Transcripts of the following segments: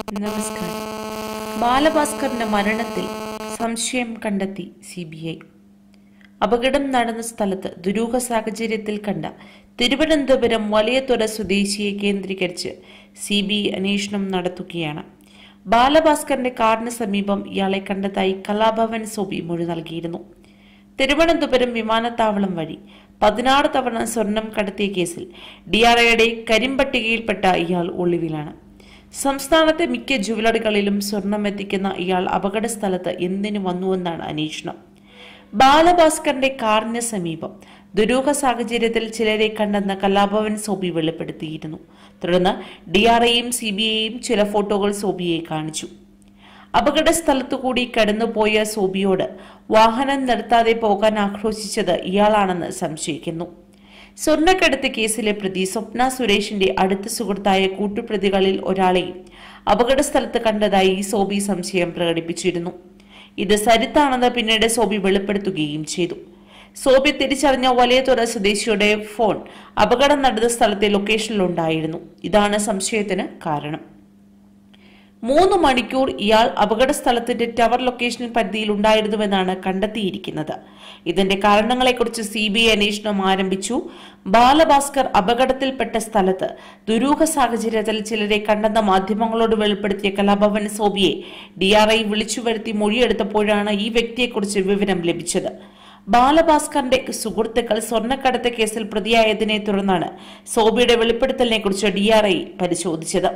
നമസ്കാരം ബാലഭാസ്കറിന്റെ മരണത്തിൽ സംശയം കണ്ടെത്തി സി ബി ഐ അപകടം നടന്ന സ്ഥലത്ത് ദുരൂഹ സാഹചര്യത്തിൽ കണ്ട തിരുവനന്തപുരം വലിയതുറ സ്വദേശിയെ കേന്ദ്രീകരിച്ച് സി ബി ഐ അന്വേഷണം നടത്തുകയാണ് ബാലഭാസ്കറിന്റെ കാറിന് സമീപം ഇയാളെ കണ്ടതായി കലാഭവൻ സോബി മൊഴി നൽകിയിരുന്നു തിരുവനന്തപുരം വിമാനത്താവളം വഴി പതിനാറ് തവണ സ്വർണം കടത്തിയ കേസിൽ ഡിആർഐയുടെ കരിമ്പട്ടികയിൽപ്പെട്ട ഇയാൾ ഒളിവിലാണ് സംസ്ഥാനത്തെ മിക്ക ജുവലറികളിലും സ്വർണം എത്തിക്കുന്ന ഇയാൾ അപകട സ്ഥലത്ത് എന്തിനു വന്നുവെന്നാണ് അന്വേഷണം ബാലഭാസ്കറിന്റെ കാറിന് സമീപം ദുരൂഹ സാഹചര്യത്തിൽ ചിലരെ കണ്ടെന്ന് കലാഭവൻ സോബി വെളിപ്പെടുത്തിയിരുന്നു തുടർന്ന് ഡിആർഐയും സി ബി ഐയും ചില ഫോട്ടോകൾ സോബിയെ കാണിച്ചു അപകട സ്ഥലത്തുകൂടി കടന്നുപോയ സോബിയോട് വാഹനം നിർത്താതെ പോകാൻ ആക്രോശിച്ചത് ഇയാളാണെന്ന് സംശയിക്കുന്നു സ്വർണ്ണക്കടത്ത് കേസിലെ പ്രതി സ്വപ്ന സുരേഷിന്റെ അടുത്ത സുഹൃത്തായ കൂട്ടുപ്രതികളിൽ ഒരാളെയും അപകട സ്ഥലത്ത് കണ്ടതായി സോബി സംശയം പ്രകടിപ്പിച്ചിരുന്നു ഇത് സരിത്താണെന്ന് പിന്നീട് സോബി വെളിപ്പെടുത്തുകയും ചെയ്തു സോബി തിരിച്ചറിഞ്ഞ വലിയതുറ സ്വദേശിയുടെ ഫോൺ അപകടം നടന്ന സ്ഥലത്തെ ലൊക്കേഷനിലുണ്ടായിരുന്നു ഇതാണ് സംശയത്തിന് കാരണം മൂന്ന് മണിക്കൂർ ഇയാൾ അപകട സ്ഥലത്തിന്റെ ടവർ ലൊക്കേഷൻ പരിധിയിൽ ഉണ്ടായിരുന്നുവെന്നാണ് കണ്ടെത്തിയിരിക്കുന്നത് ഇതിന്റെ കാരണങ്ങളെക്കുറിച്ച് സി ബി ഐ അന്വേഷണം ആരംഭിച്ചു ബാലഭാസ്കർ അപകടത്തിൽപ്പെട്ട സ്ഥലത്ത് ദുരൂഹ സാഹചര്യത്തിൽ ചിലരെ കണ്ടെന്ന മാധ്യമങ്ങളോട് വെളിപ്പെടുത്തിയ കലാഭവൻ സോബിയെ ഡിആർഐ വിളിച്ചു വരുത്തി മൊഴിയെടുത്തപ്പോഴാണ് ഈ വ്യക്തിയെക്കുറിച്ച് വിവരം ലഭിച്ചത് ബാലഭാസ്കറിന്റെ സുഹൃത്തുക്കൾ സ്വർണ്ണക്കടത്ത് കേസിൽ പ്രതിയായതിനെ തുടർന്നാണ് സോബിയുടെ വെളിപ്പെടുത്തലിനെ കുറിച്ച് ഡിആർഐ പരിശോധിച്ചത്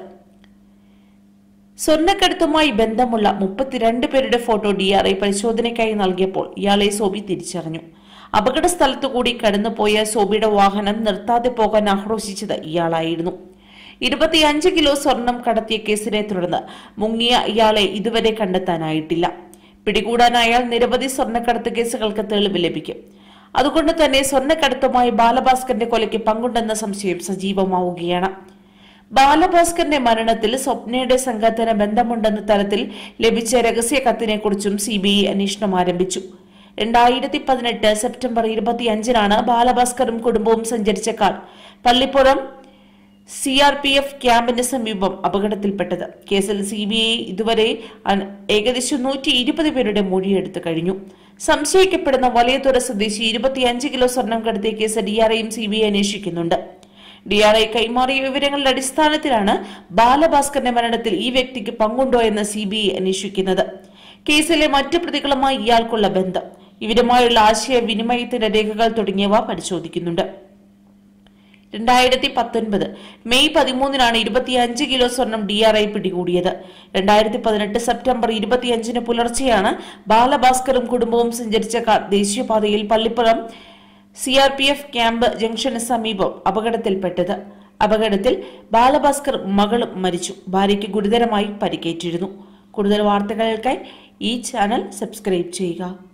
സ്വർണ്ണക്കടത്തുമായി ബന്ധമുള്ള മുപ്പത്തിരണ്ട് പേരുടെ ഫോട്ടോ ഡിആർഐ പരിശോധനയ്ക്കായി നൽകിയപ്പോൾ ഇയാളെ സോബി തിരിച്ചറിഞ്ഞു അപകട സ്ഥലത്തുകൂടി കടന്നുപോയ സോബിയുടെ വാഹനം നിർത്താതെ പോകാൻ ആക്രോശിച്ചത് ഇയാളായിരുന്നു ഇരുപത്തിയഞ്ച് കിലോ സ്വർണം കടത്തിയ കേസിനെ തുടർന്ന് മുങ്ങിയ ഇയാളെ ഇതുവരെ കണ്ടെത്താനായിട്ടില്ല പിടികൂടാനായാൽ നിരവധി സ്വർണ്ണക്കടത്ത് കേസുകൾക്ക് തെളിവ് ലഭിക്കും അതുകൊണ്ട് തന്നെ സ്വർണ്ണക്കടത്തുമായി ബാലഭാസ്കറിന്റെ കൊലയ്ക്ക് പങ്കുണ്ടെന്ന സംശയം സജീവമാവുകയാണ് ബാലഭാസ്കറിന്റെ മരണത്തിൽ സ്വപ്നയുടെ സംഘത്തിന് ബന്ധമുണ്ടെന്ന തരത്തിൽ ലഭിച്ച രഹസ്യ കത്തിനെക്കുറിച്ചും സി ബി ഐ അന്വേഷണം ആരംഭിച്ചു രണ്ടായിരത്തി പതിനെട്ട് സെപ്റ്റംബർ ഇരുപത്തിയഞ്ചിനാണ് ബാലഭാസ്കറും കുടുംബവും സഞ്ചരിച്ച car Pallippuram C R P F ക്യാമ്പിന് സമീപം അപകടത്തിൽപ്പെട്ടത് കേസിൽ സി ബി ഐ ഇതുവരെ അൻ- ഏകദേശം നൂറ്റി ഇരുപത് പേരുടെ മൊഴിയെടുത്തു കഴിഞ്ഞു സംശയിക്കപ്പെടുന്ന വലിയതുറ സ്വദേശി ഇരുപത്തിയഞ്ച് കിലോ സ്വർണം കടത്തിയ കേസ് ഡിആർഐയും സി ബി ഐ അന്വേഷിക്കുന്നുണ്ട് ഡിആർഐ കൈമാറിയ വിവരങ്ങളുടെ അടിസ്ഥാനത്തിലാണ് ബാലഭാസ്കറിന്റെ മരണത്തിൽ ഈ വ്യക്തിക്ക് പങ്കുണ്ടോ എന്ന് സി ബി ഐ അന്വേഷിക്കുന്നത് കേസിലെ മറ്റു പ്രതികളുമായി ഇയാൾക്കുള്ള ബന്ധം ഇവരുമായുള്ള ആശയവിനിമയത്തിന്റെ രേഖകൾ തുടങ്ങിയവ പരിശോധിക്കുന്നുണ്ട് രണ്ടായിരത്തി പത്തൊൻപത് മെയ് പതിമൂന്നിനാണ് ഇരുപത്തിയഞ്ച് കിലോ സ്വർണം ഡിആർഐ പിടികൂടിയത് രണ്ടായിരത്തി പതിനെട്ട് സെപ്റ്റംബർ ഇരുപത്തിയഞ്ചിന് പുലർച്ചെയാണ് ബാലഭാസ്കറും കുടുംബവും സഞ്ചരിച്ച കാർ ദേശീയപാതയിൽ Pallippuram C R P F camp ജംഗ്ഷന് സമീപം അപകടത്തിൽപ്പെട്ടത് അപകടത്തിൽ ബാലഭാസ്കർ മകളും മരിച്ചു ഭാര്യയ്ക്ക് ഗുരുതരമായി പരിക്കേറ്റിരുന്നു കൂടുതൽ വാർത്തകൾക്കായി ഈ ചാനൽ സബ്സ്ക്രൈബ് ചെയ്യുക